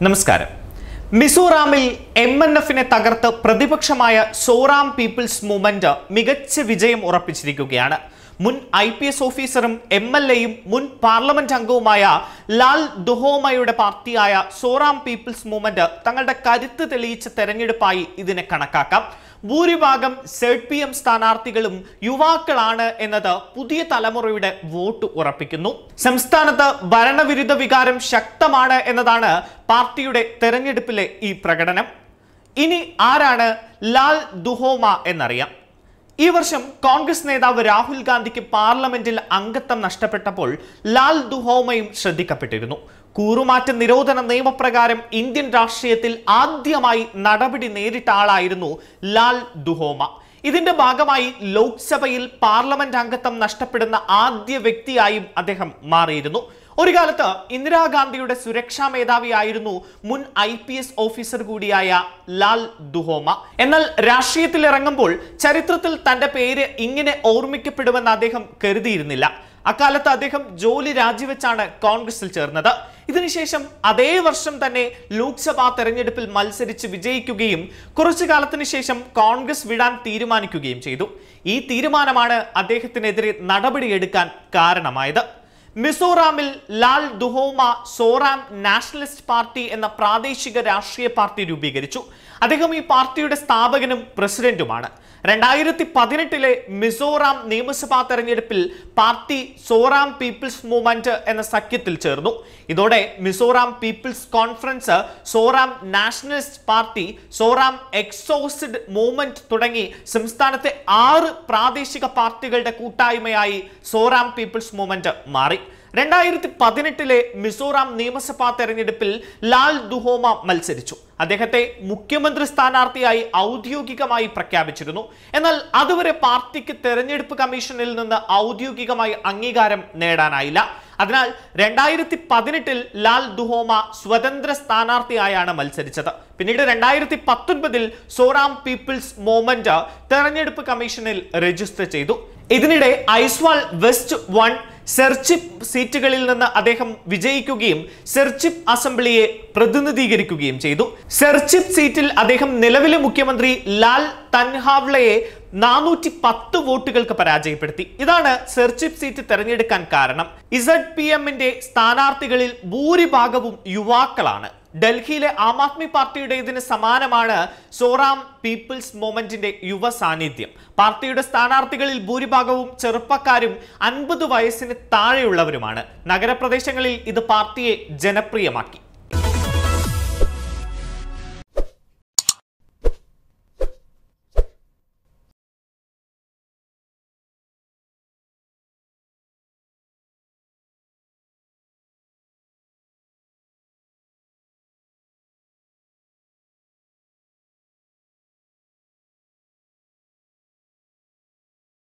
നമസ്കാരം മിസോറാമിൽ M N എഫിനെ തകർത്ത് പ്രതിപക്ഷമായ സോറാം പീപ്പിൾസ് മൂവ്മെന്റ് മികച്ച വിജയം ഉറപ്പിച്ചിരിക്കുകയാണ് മുൻ ഐ പി എസ് ഓഫീസറും എം എൽ എയും മുൻ പാർലമെന്റ് അംഗവുമായ ലാൽ ദുഹോമയുടെ പാർട്ടിയായ സോറാം പീപ്പിൾസ് മൂവ്മെന്റ് തങ്ങളുടെ കരുത്ത് തെളിയിച്ച തെരഞ്ഞെടുപ്പായി ഇതിനെ കണക്കാക്കാം ഭൂരിഭാഗം സെഡ് പി എം സ്ഥാനാർത്ഥികളും യുവാക്കളാണ് എന്നത് പുതിയ തലമുറയുടെ വോട്ട് ഉറപ്പിക്കുന്നു സംസ്ഥാനത്ത് ഭരണവിരുദ്ധ വികാരം ശക്തമാണ് എന്നതാണ് പാർട്ടിയുടെ തെരഞ്ഞെടുപ്പിലെ ഈ പ്രകടനം ഇനി ആരാണ് ലാൽ ദുഹോമ എന്നറിയാം ഈ വർഷം കോൺഗ്രസ് നേതാവ് രാഹുൽ ഗാന്ധിക്ക് പാർലമെന്റിൽ അംഗത്വം നഷ്ടപ്പെട്ടപ്പോൾ ലാൽ ദുഹോമയും ശ്രദ്ധിക്കപ്പെട്ടിരുന്നു കൂറുമാറ്റ നിരോധന നിയമപ്രകാരം ഇന്ത്യൻ രാഷ്ട്രീയത്തിൽ ആദ്യമായി നടപടി നേരിട്ട ആളായിരുന്നു ലാൽ ദുഹോമ ഇതിന്റെ ഭാഗമായി ലോക്സഭയിൽ പാർലമെന്റ് അംഗത്വം നഷ്ടപ്പെടുന്ന ആദ്യ വ്യക്തിയായും അദ്ദേഹം മാറിയിരുന്നു ഒരു കാലത്ത് ഇന്ദിരാഗാന്ധിയുടെ സുരക്ഷാ മേധാവിയായിരുന്നു മുൻ ഐ പി എസ് ഓഫീസർ കൂടിയായ ലാൽ ദുഹോമ എന്നാൽ രാഷ്ട്രീയത്തിൽ ഇറങ്ങുമ്പോൾ ചരിത്രത്തിൽ തന്റെ പേര് ഇങ്ങനെ ഓർമ്മിക്കപ്പെടുമെന്ന് അദ്ദേഹം കരുതിയിരുന്നില്ല അക്കാലത്ത് അദ്ദേഹം ജോലി രാജിവെച്ചാണ് കോൺഗ്രസിൽ ചേർന്നത് ഇതിനുശേഷം അതേ വർഷം തന്നെ ലോക്സഭാ തെരഞ്ഞെടുപ്പിൽ മത്സരിച്ച് വിജയിക്കുകയും കുറച്ചു കാലത്തിന് ശേഷം കോൺഗ്രസ് വിടാൻ തീരുമാനിക്കുകയും ചെയ്തു ഈ തീരുമാനമാണ് അദ്ദേഹത്തിനെതിരെ നടപടിയെടുക്കാൻ കാരണമായത് മിസോറാമിൽ ലാൽ ദുഹോമ സോറാം നാഷണലിസ്റ്റ് പാർട്ടി എന്ന പ്രാദേശിക രാഷ്ട്രീയ പാർട്ടി രൂപീകരിച്ചു അദ്ദേഹം ഈ പാർട്ടിയുടെ സ്ഥാപകനും പ്രസിഡന്റുമാണ് രണ്ടായിരത്തി പതിനെട്ടിലെ മിസോറാം നിയമസഭാ തെരഞ്ഞെടുപ്പിൽ പാർട്ടി സോറാം പീപ്പിൾസ് മൂവ്മെന്റ് എന്ന സഖ്യത്തിൽ ചേർന്നു ഇതോടെ Mizoram people's conference Zoram nationalist party Zoram exodus movement തുടങ്ങി സംസ്ഥാനത്തെ ആറ് പ്രാദേശിക പാർട്ടികളുടെ കൂട്ടായ്മയായി സോറാം പീപ്പിൾസ് മൂവ്മെന്റ് മാറി രണ്ടായിരത്തി പതിനെട്ടിലെ മിസോറാം നിയമസഭാ തെരഞ്ഞെടുപ്പിൽ ലാൽ ദുഹോമ മത്സരിച്ചു അദ്ദേഹത്തെ മുഖ്യമന്ത്രി സ്ഥാനാർത്ഥിയായി ഔദ്യോഗികമായി പ്രഖ്യാപിച്ചിരുന്നു എന്നാൽ അതുവരെ പാർട്ടിക്ക് തെരഞ്ഞെടുപ്പ് കമ്മീഷനിൽ നിന്ന് ഔദ്യോഗികമായി അംഗീകാരം നേടാനായില്ല അതിനാൽ രണ്ടായിരത്തി പതിനെട്ടിൽ ലാൽ ദുഹോമ സ്വതന്ത്ര സ്ഥാനാർത്ഥിയായാണ് മത്സരിച്ചത് പിന്നീട് രണ്ടായിരത്തി പത്തൊൻപതിൽ സോറാം പീപ്പിൾസ് മൂവ്മെന്റ് തെരഞ്ഞെടുപ്പ് കമ്മീഷനിൽ രജിസ്റ്റർ ചെയ്തു ഇതിനിടെ ഐസ്വാൾ വെസ്റ്റ് വൺ സെർച്ചിപ്പ് സീറ്റുകളിൽ നിന്ന് അദ്ദേഹം വിജയിക്കുകയും സെർച്ചിപ്പ് അസംബ്ലിയെ പ്രതിനിധീകരിക്കുകയും ചെയ്തു സെർച്ചിപ്പ് സീറ്റിൽ അദ്ദേഹം നിലവിലെ മുഖ്യമന്ത്രി ലാൽ തൻഹാവ്ലയെ നാനൂറ്റി പത്ത് വോട്ടുകൾക്ക് പരാജയപ്പെടുത്തി ഇതാണ് സെർച്ചിപ്പ് സീറ്റ് തെരഞ്ഞെടുക്കാൻ കാരണം ഇസഡ് പി എമ്മിന്റെ സ്ഥാനാർത്ഥികളിൽ ഭൂരിഭാഗവും യുവാക്കളാണ് ഡൽഹിയിലെ ആം ആദ്മി പാർട്ടിയുടെ ഇതിന് സമാനമാണ് സോറാം പീപ്പിൾസ് മൂവ്മെന്റിന്റെ യുവ സാന്നിധ്യം പാർട്ടിയുടെ സ്ഥാനാർത്ഥികളിൽ ഭൂരിഭാഗവും ചെറുപ്പക്കാരും അൻപത് വയസ്സിന് താഴെയുള്ളവരുമാണ് നഗരപ്രദേശങ്ങളിൽ ഇത് പാർട്ടിയെ ജനപ്രിയമാക്കി